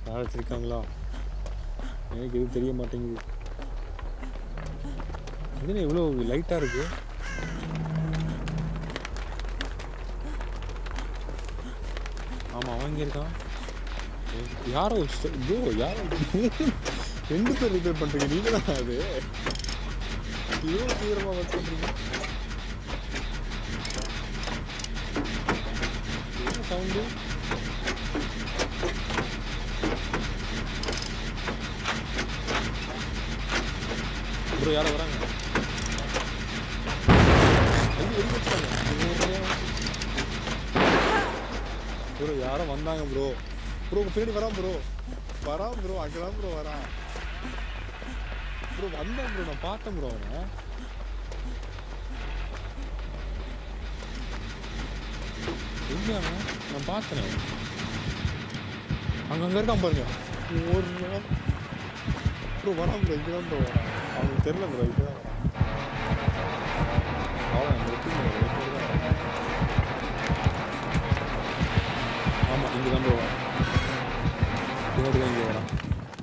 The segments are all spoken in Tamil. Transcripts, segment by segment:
யார் வச்சிருக்காங்களா எனக்கு எதுவும் தெரிய மாட்டேங்குது இதுல இவ்வளோ லைட்டா இருக்கு ஆமா அவன் இங்க இருக்கான் யாரோ ப்ரோ யாரோ ரெண்டு பேர் ரிப்பேர் பண்றீங்க நீங்க தான் அது இவ்வளோ தீவிரமா ஒர்க் பண்றீங்க என்ன சவுண்டு ப்ரோ யாரோ வராங்க ஐயோ, வெடி வச்சிட்டாங்க. ப்ரோ யாரோ வந்தாங்க ப்ரோ ப்ரோ உங்க பின்னாடி வரான் ப்ரோ வரான் ப்ரோ அங்கதான் ப்ரோ வரான் ப்ரோ வந்தான் ப்ரோ நான் பார்த்தேன் ப்ரோ அவனை எங்க அவன் நான் பார்த்தேன் அங்க அங்க இருக்கான் பாருங்க ஒரு ப்ரோ வரான் ப்ரோ இங்கே தான் ப்ரோ வரான் அவனுக்கு தெரியல ப்ரோ இங்கே தான் வரான் அவ்வளோ வெட்டி ஆமாம் இங்கே தான் ப்ரோ வரான் பின்னாடி தான் இங்கே வரான்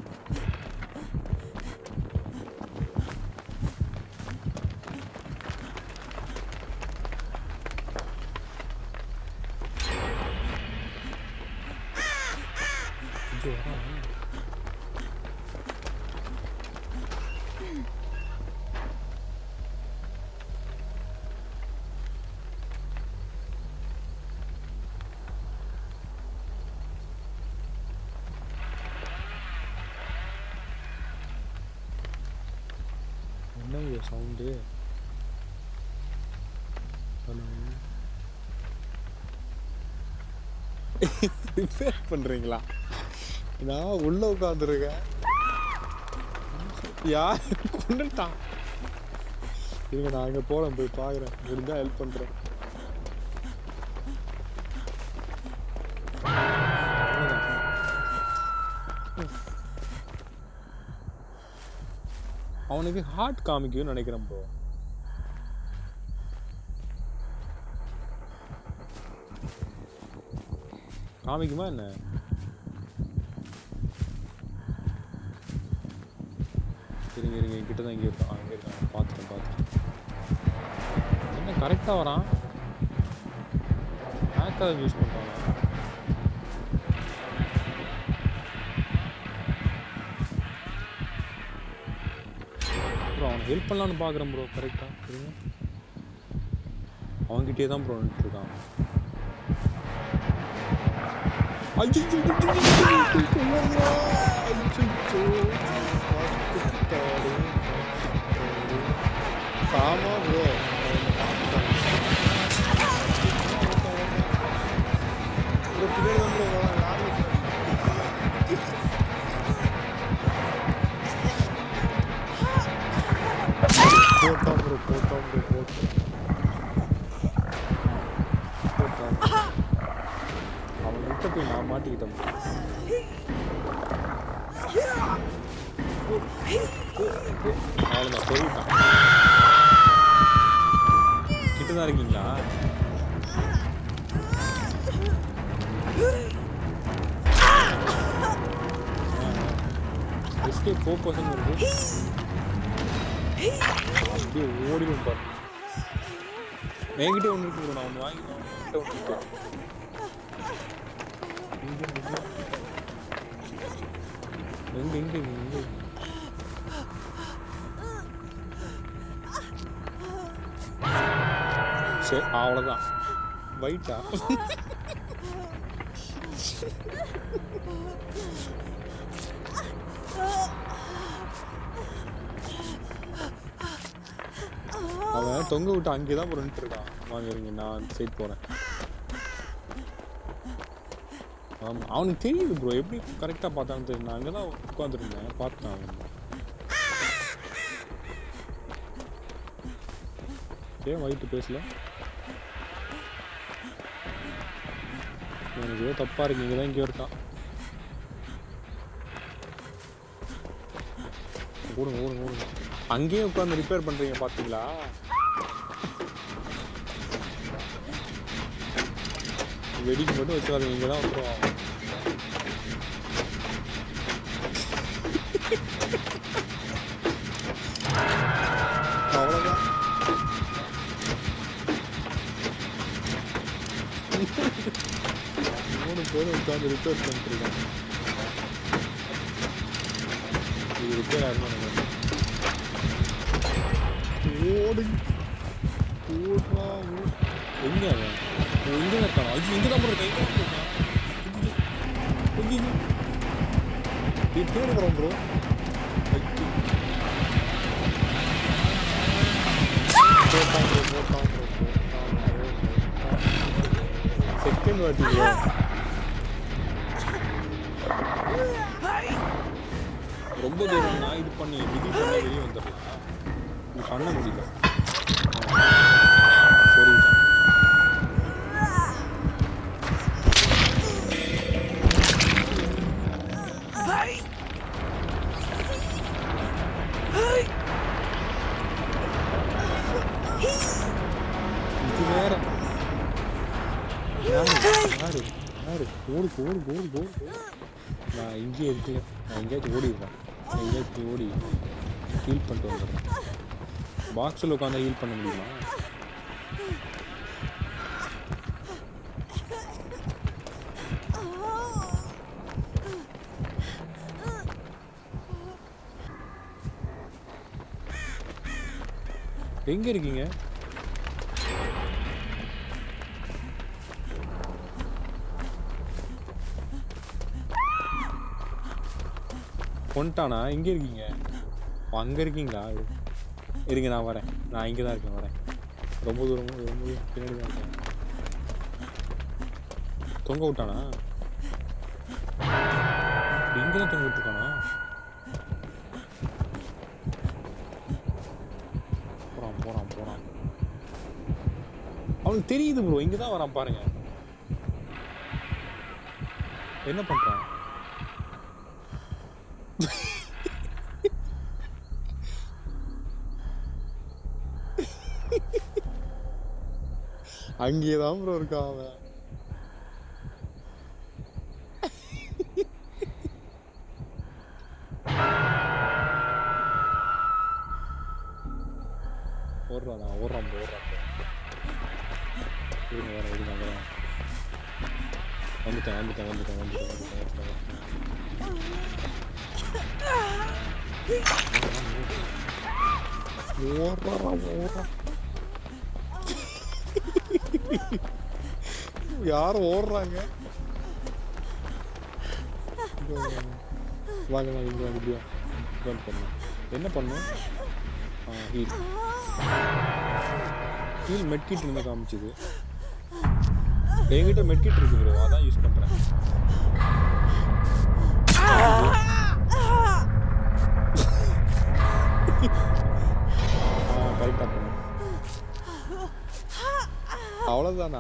இங்கே வரான் என்ன இது சவுண்டு ரிப்பேர் பண்ணுறீங்களா நான் உள்ள உட்காந்துருக்கேன் யார் கொண்டுட்டான் இருங்க நான் அங்கே போகிறேன் போய் பார்க்குறேன் முடிஞ்சா ஹெல்ப் பண்ணுறேன் அவனுக்கு ஹார்ட் காமிக்கும்னு நினைக்கிறேன் ப்ரோ காமிக்குமா என்ன இருங்க இருங்க கிட்ட தான் இங்கே இருக்கான் அங்கே இருக்கான் பார்த்துட்டேன் பார்த்துட்டேன் என்ன கரெக்டாக வரான் ஹேக்காக யூஸ் பண்ணுறான் ப்ரோ அவனை ஹெல்ப் பண்ணலான்னு பார்க்குறேன் ப்ரோ கரெக்டாக இருங்க அவன்கிட்டயே தான் ப்ரோ நின்றுருக்கான் ஆமா ப்ரோ போட்டான் ப்ரோ போட்டான் ப்ரோ போட்டான் போட்டான் அவன் கிட்ட போய் நான் மாட்டிக்கிட்டேன் bro. அவ்வளோதான் போயிட்டான் கிட்ட தான் இருக்கீங்களா எஸ்கேப் ஃபோர் பர்சன்ட் இருக்கு அப்படியே ஓடிடும் பாரு என்கிட்ட ஒன்று இருக்கு bro, நான் ஒன்று வாங்கி என்கிட்ட ஒன்று இருக்கு எங்க, எங்க? எங்க எங்க எங்க சரி அவ்வளோதான் வைட்டா அவன் தொங்க விட்டு அங்கே தான் நின்றுட்டு இருக்கான் வாங்க இருங்க நான் சைட் போகிறேன் ஆமாம் அவனுக்கு தெரியுது ப்ரோ எப்படி கரெக்டாக பார்த்தான்னு தெரியும் நான் அங்கே தான் உட்காந்துருந்தேன் பார்த்தேன் அவன் ஏன் வயிற்று பேசல எனக்கு ஏதோ தப்பாக இருக்கு இங்கே தான் இங்கே இருக்கான் ஓடுங்க ஓடுங்க ஓடுங்க அங்கேயே உட்காந்து ரிப்பேர் பண்ணுறீங்க பார்த்தீங்களா வெடிக்கு மட்டும் வச்சிடாதீங்க இங்கே தான் வந்துடும் அவ்வளோதான் மூணு பேரும் உட்காந்து ரிப்பேர் பண்ணிட்டுருக்கான் இது ரிப்பேர் ஆகணும் நினைக்கிறேன் ஓடு ஓடுறா ஓடு எங்க அவன் அவன் இங்க தான் இருக்கான் ஐயோ இங்க தான் போறான் இங்க தான் இருக்கான் ஐயோ நீ பேர் வரோம் ப்ரோ போட்டான் ப்ரோ போட்டான் ப்ரோ செகண்ட் வாட்டி bro. ரொம்ப தூரம் நான் இது பண்ணி விதி பண்ணி வெளியே வந்துடலாம் இது பண்ண முடியல சொல்லிட்டேன் இது வேற யாரு யாரு யாரு ஓடு ஓடு ஓடு ஓடு நான் இங்கேயே இருக்கல நான் எங்கேயாச்சும் ஓடிடுறேன் நான் எங்கேயாச்சும் ஓடி ஹீல் பண்ணிட்டு வந்துடுறேன் பாக்ஸில் உட்காந்து ஹீல் பண்ண முடியுமா எங்க இருக்கீங்க கொண்டானா எங்க இருக்கீங்க ஓ, அங்க இருக்கீங்களா இருங்க நான் வரேன் நான் இங்கே தான் இருக்கேன் வரேன் ரொம்ப தூரம் ரொம்ப தூரம் பின்னாடி தான் இருக்கேன் தொங்க விட்டானா இங்கே தான் தொங்க விட்டுருக்கானா போறான் போறான் போறான் அவனுக்கு தெரியுது ப்ரோ இங்கே தான் வரான் பாருங்க என்ன பண்றான் அங்கேயே தான் ப்ரோ இருக்கான் அவன் ஓடுறான் நான் ஓடுறான் bro, ஓடுறான் bro. இருங்க வரேன் இருங்க வரேன் வந்துட்டேன் வந்துட்டேன் வந்துட்டேன் வந்துட்டேன் வந்துட்டேன் வந்துட்டேன் ஓடுறான் ஓடுறான் யாரும் ஓடுறாங்க இங்க வாங்க. வாங்க வாங்க இங்க வாங்க இப்படியா ஜம்ப் பண்ணலாம் என்ன பண்ணும் ஹீல் ஹீல் மெட்கிட் இருந்து காமிச்சுது என்கிட்ட மெட்கிட் இருக்கு ப்ரோ அதான் யூஸ் பண்றேன் ஆ கரெக்டாக பண்ணு அவ்வளோதானா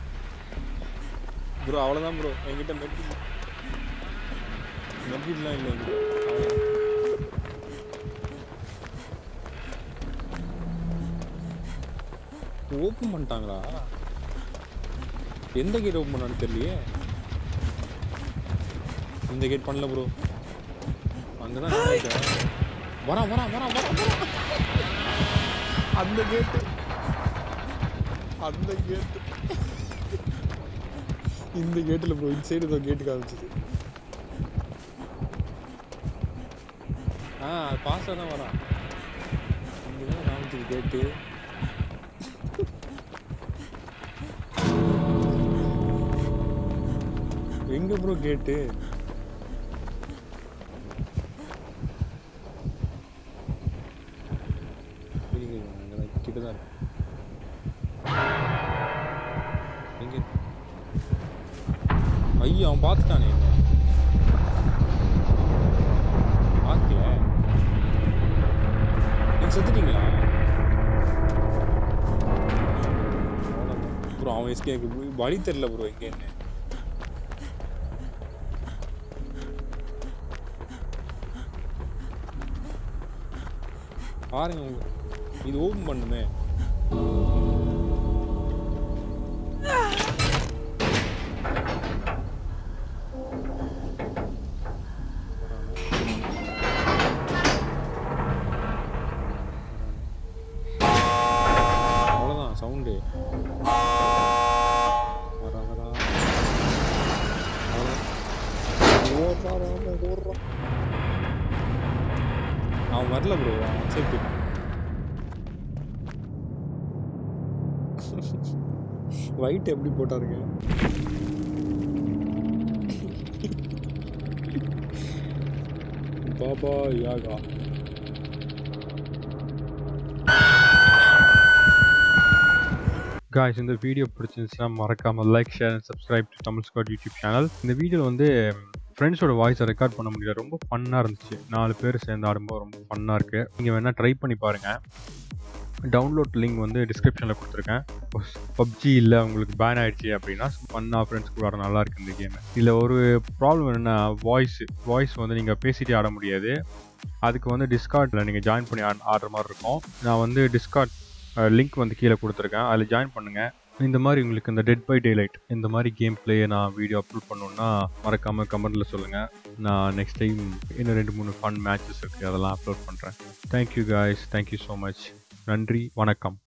ப்ரோ அவ்வளோதான் ப்ரோ என்கிட்ட மெட்கிட் மெட்கிட்லாம் இல்லை என்கிட்ட அவ்வளவுதான். ஓப்பன் பண்ணிட்டாங்களா எந்த கேட் ஓப்பன் பண்ணான்னு தெரியலையே இந்த கேட் பண்ணல ப்ரோ அங்கதான் நான் இருக்கேன். வரான் வரான் வரான் வரான் வரான் அந்த கேட்டு அந்த கேட்டு இந்த கேட்டில் ப்ரோ இந்த சைடு ஏதோ கேட்டு காமிச்சிது ஆ பாஸ்டாக தான் வரான் இங்கே தான் காமிச்சிது கேட்டு எங்க ப்ரோ கேட்டு இருங்க, இருங்க, அங்கதான் கிட்ட தான் இருக்கு. எங்க ஐயோ அவன் பார்த்துட்டானே என்ன பார்க்கல நீங்க செத்துட்டீங்களா ப்ரோ அவன் எஸ்கே வழி தெரியல ப்ரோ எங்க என்ன பாருங்க உங்க இது ஓபன் பண்ணுமே வரா வரா வரா. ஓடுறா ராம ஓடுறா அவன் வரல ப்ரோ அக்செப்ட் ஒயிட் எப்படி போட்டாருங்க பாபா யாகா காய்ஸ் இந்த வீடியோ பிடிச்சிருந்துச்சுன்னா மறக்காமல் like share and subscribe to Tamil Scott YouTube channel இந்த வீடியோவில் வந்து ஃப்ரெண்ட்ஸோட வாய்ஸை ரெக்கார்ட் பண்ண முடியல ரொம்ப ஃபன்னாக இருந்துச்சு நாலு பேர் சேர்ந்து ஆடும்போது ரொம்ப ஃபன்னாக இருக்குது நீங்கள் வேணால் ட்ரை பண்ணி பாருங்கள் டவுன்லோட் லிங்க் வந்து டிஸ்கிரிப்ஷனில் கொடுத்துருக்கேன் பப்ஜி இல்லை உங்களுக்கு பேன் ஆயிடுச்சு அப்படின்னா ஃபன்னாக ஃப்ரெண்ட்ஸ் கூட ஆட நல்லா இருக்கு இந்த கேம் இதில் ஒரு ப்ராப்ளம் என்னென்னா வாய்ஸ் வாய்ஸ் வந்து நீங்கள் பேசிகிட்டே ஆட முடியாது அதுக்கு வந்து டிஸ்கார்டில் நீங்கள் ஜாயின் பண்ணி ஆட ஆடுற மாதிரி இருக்கும் நான் வந்து டிஸ்கார்ட் லிங்க் வந்து கீழே கொடுத்துருக்கேன் அதில் ஜாயின் பண்ணுங்கள் இந்த மாதிரி உங்களுக்கு இந்த டெட் பை டேலைட் இந்த மாதிரி கேம் பிளேயை நான் வீடியோ அப்லோட் பண்ணணுன்னா மறக்காமல் கமெண்ட்டில் சொல்லுங்கள் நான் நெக்ஸ்ட் டைம் இன்னும் ரெண்டு மூணு ஃபன் மேட்சஸ் இருக்குது அதெல்லாம் அப்லோட் பண்ணுறேன் thank you guys thank you so much நன்றி வணக்கம்